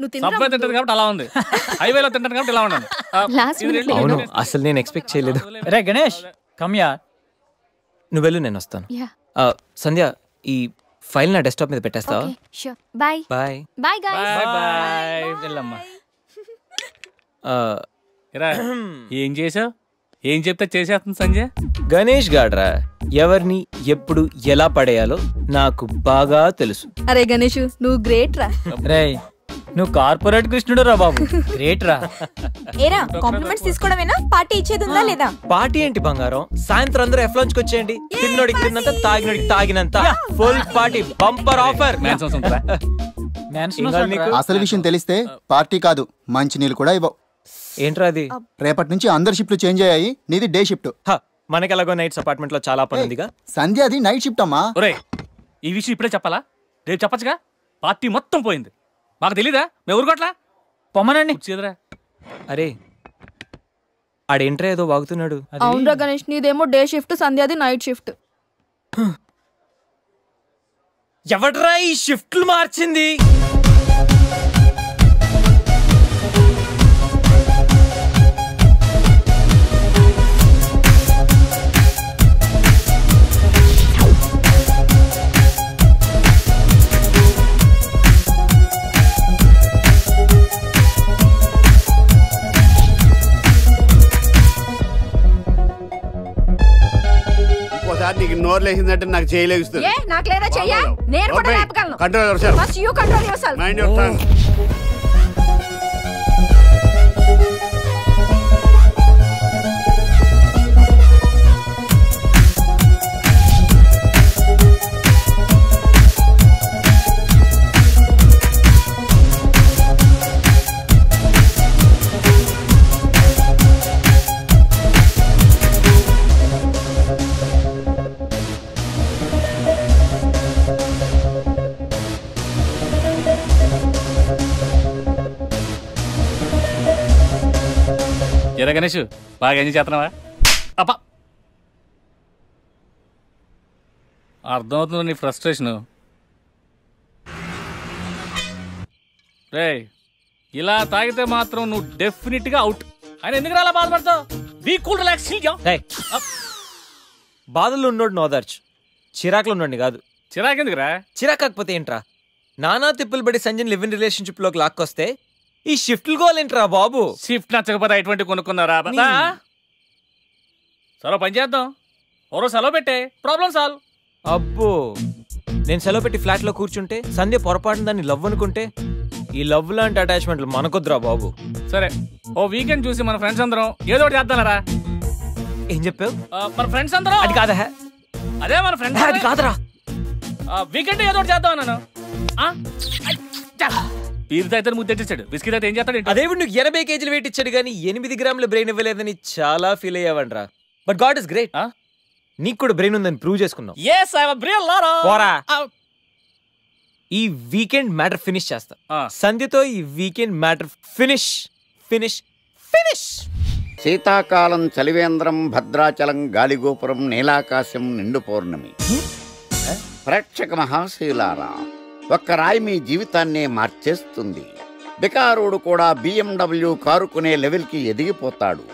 నువ్వు సబ్వే తినరా తింటది కాబట్టి అలా ఉంది హైవేలో తింటాను కాబట్టి ఇలా ఉన్నాను ఆ, Last ఇది minute రెండు- లో అవును రెండు- అసలు నేను ఎక్స్పెక్ట్ చేయలేదు రే గణేష్ కమ్యా నువ్వు వెళ్ళు నేను వస్తాను యా ఆ, సంధ్య ఈ ఫైల్ నా డెస్క్టాప్ మీద పెట్టేస్తావా okay sure bye bye bye guys bye bye వెళ్ళమ్మా ఇరా ఏం చేసావు ఏం చెప్తే చేసేస్తుంది సంజయ్ గణేష్ గాడ్రా ఎవరిని ఎప్పుడు ఎలా పడేయాలో నాకు బాగా తెలుసు అరే గణేష్ నువ్వు గ్రేట్ రా రే నువ్వు కార్పొరేట్ కృష్ణుడు రా బాబు గ్రేట్ రా ఏరా కాంప్లిమెంట్స్ తీసుకోవడమేనా పార్టీ ఇచ్చేది ఉందా లేదా పార్టీ ఏంటి బంగారం సాయంత్రం అందరూ ఎఫ్ కి వచ్చేయండి తిన్నోడికి తిన్నంత తాగినోడికి తాగినంత full party bumper offer mansions ఉంటుందా మ్యాన్షన్ ఇంకా నీకు? అసలు విషయం తెలిస్తే పార్టీ కాదు మంచి నీళ్ళు కూడా ఇవ్వవు ఏంట్రా అది రేపటి నుంచి అందరి షిఫ్ట్లు చేంజ్ అయ్యాయి నీది డే షిఫ్ట్ హ, మనకెలాగో నైట్స్ అపార్ట్మెంట్ లో చాలా పని ఉందిగా సంధ్య అది నైట్ షిఫ్ట్ అమ్మా ఒరే ఈ విషయం ఇప్పుడే చెప్పాలా రేపు చెప్పచ్చుగా పార్టీ మొత్తం పోయింది మాకు తెలీదా మేము ఊరుకోట్లా పొమ్మనండి కుర్చీదరా అరే ఆడేంట్రా ఏదో వాగుతున్నాడు అది- అవునరా గణేష్ నీదేమో డే షిఫ్ట్ సంధ్యాది నైట్ షిఫ్ట్ ఎవడ్రా ఈ షిఫ్ట్లు మార్చింది ఇంకోసారి నీకు నోరు లేచిందంటే నాకు చేయలేస్తుంది ఏ నాకు లేదా చెయ్యా నేను కూడా లేపగలను control your first you control yourself mind your tongue ఎరా గణేష్ బాగా ఎంజాయ్ చేస్తున్నావా అప్ప అర్థమవుతుంది నీ ఫ్రస్ట్రేషన్ రే ఇలా తాగితే మాత్రం నువ్వు డెఫినెట్ గా అవుట్ ఆయన ఎందుకు అలా బాధపడతావు బీ కూల్ రిలాక్స్ రేయ్, బాధల్లో ఉన్నోడు నోదార్చు చిరాకులో ఉన్నోడిని కాదు చిరాకెందుకురా చిరాకు కాకపోతే ఏంట్రా నానా తిప్పులు పడి సంజయ్ లివ్ ఇన్ రిలేషన్షిప్ లోకి లాక్కొస్తే ఈ షిఫ్ట్లు గోలేంట్రా బాబు షిఫ్ట్ నచ్చకపోతే ఎటువంటి కొనుక్కున్నారా బా సరే పని చేద్దాం ఓరో సెలవు పెట్టే ప్రాబ్లం సాల్వ్ అబ్బో నేను సెలవు పెట్టి ఫ్లాట్ లో కూర్చుంటే సంధ్య పొరపాటున దాన్ని లవ్ అనుకుంటే ఈ లవ్ లాంటి అటాచ్మెంట్లు మనకొద్దురా బాబు సరే ఓ వీకెండ్ చూసి మన ఫ్రెండ్స్ అందరం ఏదో ఒకటి చేద్దాంరా ఏం చెప్పావు మన ఫ్రెండ్స్ అందరం అది కాదా హే? అదే మన ఫ్రెండ్స్ అది కాదురా వీకెండ్ ఏదో ఒకటి చేద్దాం అన్నాను ఆ? అచ్చా. పీరుతో అయితే ముద్దెట్టేసాడు బిస్కీ అయితే ఏం చేస్తాడు ఏంటి? అదేవిడు నువ్వు ఎనభై కేజీలు వెయిట్ ఇచ్చాడు కానీ ఎనిమిది గ్రాముల బ్రెయిన్ ఇవ్వలేదని చాలా ఫీల్ అయ్యావంట్రా బట్ గాడ్ ఇస్ గ్రేట్ ఆ? నీకు కూడా బ్రెయిన్ ఉందని ప్రూవ్ చేసుకున్నావు Yes, I'm a real Lara. పోరా. ఆ, ఈ వీకెండ్ మ్యాటర్ ఫినిష్ చేస్తా ఆ. సంధ్యతో ఈ weekend matter finish finish finish శీతాకాలం చలివేంద్రం భద్రాచలం గాలిగోపురం నీలాకాశం నిండు పౌర్ణమి ప్రేక్షక మహాశీలారా ఒక్క రాయి మీ జీవితాన్నే మార్చేస్తుంది బికారుడు కూడా బిఎండబ్ల్యూ కారు కొనే లెవెల్కి ఎదిగిపోతాడు